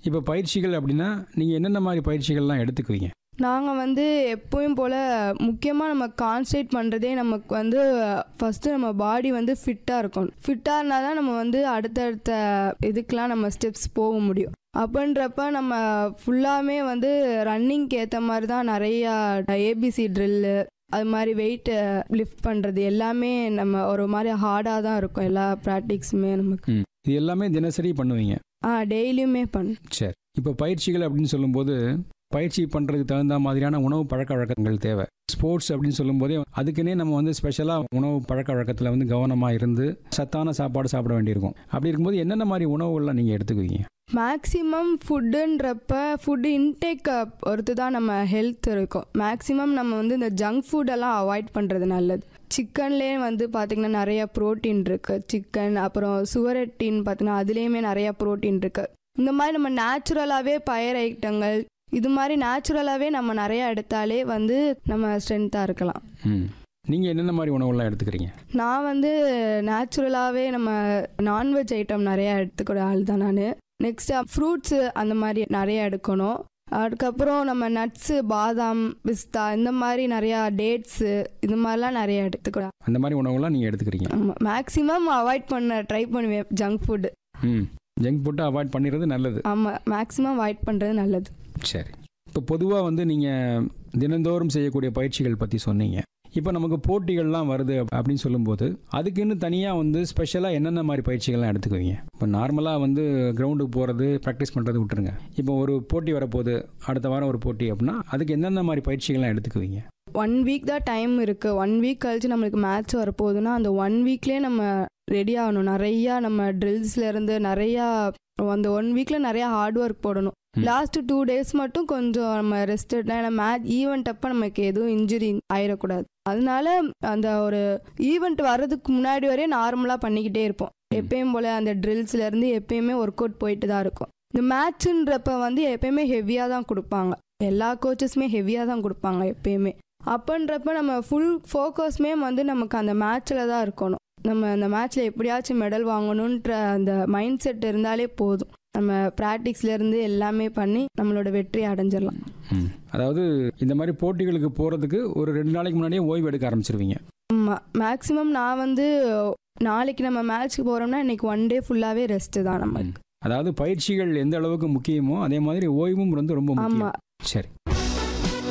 இப்போ பயிற்சிகள் அப்படின்னா நீங்கள் என்னென்ன மாதிரி பயிற்சிகள்லாம் எடுத்துக்குவீங்க நாங்கள் வந்து எப்பவும் போல் முக்கியமாக நம்ம கான்சன்ட்ரேட் பண்ணுறதே நமக்கு வந்து ஃபஸ்ட்டு நம்ம பாடி வந்து ஃபிட்டாக இருக்கணும் ஃபிட்டாக இருந்தால் தான் நம்ம வந்து அடுத்தடுத்த இதுக்கெலாம் நம்ம ஸ்டெப்ஸ் போக முடியும் அப்படின்றப்ப நம்ம ஃபுல்லாமே வந்து ரன்னிங்க்கு ஏற்ற மாதிரி தான் நிறையா ஏபிசி ட்ரில்லு அது மாதிரி வெயிட் லிஃப்ட் பண்ணுறது எல்லாமே நம்ம ஒரு மாதிரி ஹார்டாக தான் இருக்கும் எல்லா ப்ராக்டிக்ஸுமே நமக்கு ம் இது எல்லாமே தினசரி பண்ணுவீங்க ஆ டெய்லியுமே பண்ண சரி இப்போ பயிற்சிகள் அப்படின்னு சொல்லும்போது பயிற்சி பண்ணுறதுக்கு தகுந்த மாதிரியான உணவு பழக்க வழக்கங்கள் தேவை ஸ்போர்ட்ஸ் அப்படின்னு சொல்லும்போதே அதுக்குன்னே நம்ம வந்து ஸ்பெஷலாக உணவு பழக்க வழக்கத்தில் வந்து கவனமாக இருந்து சத்தான சாப்பாடு சாப்பிட வேண்டியிருக்கும் அப்படி இருக்கும்போது என்னென்ன மாதிரி உணவுகள்லாம் நீங்கள் எடுத்துக்குவீங்க மேக்ஸிமம் ஃபுட்டுன்றப்ப ஃபுட்டு இன்டேக்கை பொறுத்து தான் நம்ம ஹெல்த் இருக்கும் மேக்ஸிமம் நம்ம வந்து இந்த ஜங்க் ஃபுட்டெல்லாம் அவாய்ட் பண்ணுறது நல்லது சிக்கன்லேயே வந்து பார்த்திங்கன்னா நிறைய ப்ரோட்டீன் இருக்குது சிக்கன் அப்புறம் சுவரட்டின்னு பார்த்தீங்கன்னா அதுலேயுமே நிறைய ப்ரோட்டீன் இருக்குது இந்த மாதிரி நம்ம நேச்சுரலாகவே பயிர் ஐட்டங்கள் இது மாதிரி நேச்சுரலாகவே நம்ம நிறையா எடுத்தாலே வந்து நம்ம ஸ்ட்ரென்த்தாக இருக்கலாம் ம் நீங்கள் என்னென்ன மாதிரி உணவுகள்லாம் எடுத்துக்கிறீங்க நான் வந்து நேச்சுரலாகவே நம்ம நான்வெஜ் ஐட்டம் நிறையா எடுத்துக்கிற ஆள் தான் நான் நெக்ஸ்ட்டு ஃப்ரூட்ஸு அந்த மாதிரி நிறைய எடுக்கணும் அதுக்கப்புறம் நம்ம நட்ஸு பாதாம் பிஸ்தா இந்த மாதிரி நிறையா டேட்ஸு இது மாதிரிலாம் நிறைய எடுத்துக்கலாம் அந்த மாதிரி உணவுகள்லாம் நீங்கள் எடுத்துக்கிறீங்க ஆமாம் மேக்ஸிமம் அவாய்ட் பண்ண ட்ரை பண்ணுவேன் ஜங்க் ஃபுட்டு ம் ஜங்க் ஃபுட்டை அவாய்ட் பண்ணிடுறது நல்லது ஆமாம் மேக்ஸிமம் அவாய்ட் பண்ணுறது நல்லது சரி இப்போ பொதுவாக வந்து நீங்கள் தினந்தோறும் செய்யக்கூடிய பயிற்சிகள் பற்றி சொன்னீங்க இப்போ நமக்கு போட்டிகள்லாம் வருது அப்படின்னு சொல்லும்போது அதுக்குன்னு தனியாக வந்து ஸ்பெஷலாக என்னென்ன மாதிரி பயிற்சிகள்லாம் எடுத்துக்குவீங்க இப்போ நார்மலாக வந்து கிரவுண்டுக்கு போகிறது ப்ராக்டிஸ் பண்ணுறது விட்டுருங்க இப்போ ஒரு போட்டி வரப்போகுது அடுத்த வாரம் ஒரு போட்டி அப்படின்னா அதுக்கு என்னென்ன மாதிரி பயிற்சிகள்லாம் எடுத்துக்குவீங்க ஒன் வீக் தான் டைம் இருக்குது ஒன் வீக் கழிச்சு நம்மளுக்கு மேட்ச் வரப்போகுதுன்னா அந்த ஒன் வீக்லேயே நம்ம ரெடி ஆகணும் நிறையா நம்ம ட்ரில்ஸ்ல இருந்து நிறையா அந்த ஒன் வீக்கில் நிறையா ஹார்ட் ஒர்க் போடணும் ம். லாஸ்ட் டூ டேஸ் மட்டும் கொஞ்சம் நம்ம ரெஸ்ட் ஏன்னா மேட்ச் ஈவெண்ட் அப்போ நமக்கு எதுவும் இன்ஜுரி ஆயிடக்கூடாது அதனால அந்த ஒரு ஈவெண்ட் வர்றதுக்கு முன்னாடி வரையே நார்மலாக பண்ணிக்கிட்டே இருப்போம் ம். எப்பயும் போல் அந்த ட்ரில்ஸ்ல இருந்து எப்பயுமே ஒர்க் அவுட் போயிட்டு தான் இருக்கும் இந்த மேட்ச்சுன்றப்ப வந்து எப்பயுமே ஹெவியாக தான் கொடுப்பாங்க எல்லா கோச்சஸுமே ஹெவியாக தான் கொடுப்பாங்க எப்பயுமே அப்பன்றப்ப நம்ம ஃபுல் ஃபோக்கஸ்மே வந்து நமக்கு அந்த மேட்ச்சில் தான் இருக்கணும் நம்ம அந்த மேட்ச்சில் எப்படியாச்சும் மெடல் வாங்கணுன்ற அந்த மைண்ட் செட் இருந்தாலே போதும் நம்ம ப்ராக்டிஸ்லேருந்து எல்லாமே பண்ணி நம்மளோட வெற்றி அடைஞ்சிடலாம் ம் அதாவது இந்த மாதிரி போட்டிகளுக்கு போகிறதுக்கு ஒரு ரெண்டு நாளைக்கு முன்னாடியே ஓய்வு எடுக்க ஆரம்பிச்சிருவீங்க ஆமாம் மேக்ஸிமம் நான் வந்து நாளைக்கு நம்ம மேட்ச்சுக்கு போகிறோம்னா இன்னைக்கு ஒன் டே ஃபுல்லாகவே ரெஸ்ட்டு தான் நமக்கு அதாவது பயிற்சிகள் எந்த அளவுக்கு முக்கியமோ அதே மாதிரி ஓய்வும் வந்து ரொம்ப முக்கியம் ஆமாம் சரி